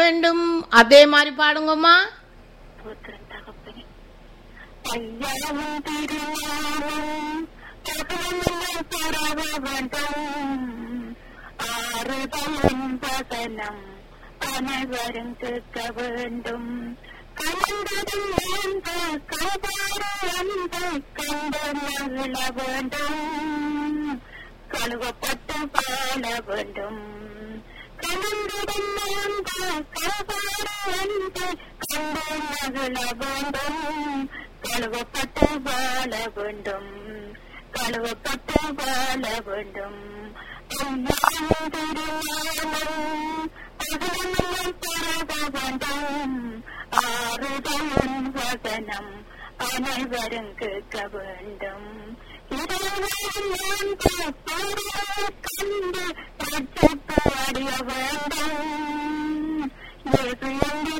வேண்டும் அதே மாதிரி பாடுங்கம்மா ஸ்தோத்திரம் தகப்பனே ஐயாவும் திருநாமம் தகவல் பரவ வேண்டும் ஆறுதலின் வசனம் அனைவரும் கேட்க வேண்டும் கலந்ததும் அந்த கலவாறு அந்த கண்டு மகிழ வேண்டும் கழுவப்பட்டு வாழ வேண்டும் கலந்ததும் அந்த கலவாறு அந்த கண்டு மகிழ வேண்டும் கழுவப்பட்டு வாழ வேண்டும் கழுவப்பட்டு வாழ வேண்டும் அம்மாவும் திருநாமம் அகலமெல்லாம் பரவ வேண்டும் ஆறுதலின் வசனம் அனைவரும் கேட்க வேண்டும் இறைவன் கண்டு ரட்சிப்பு அடைய வேண்டும் இயேசு எங்கே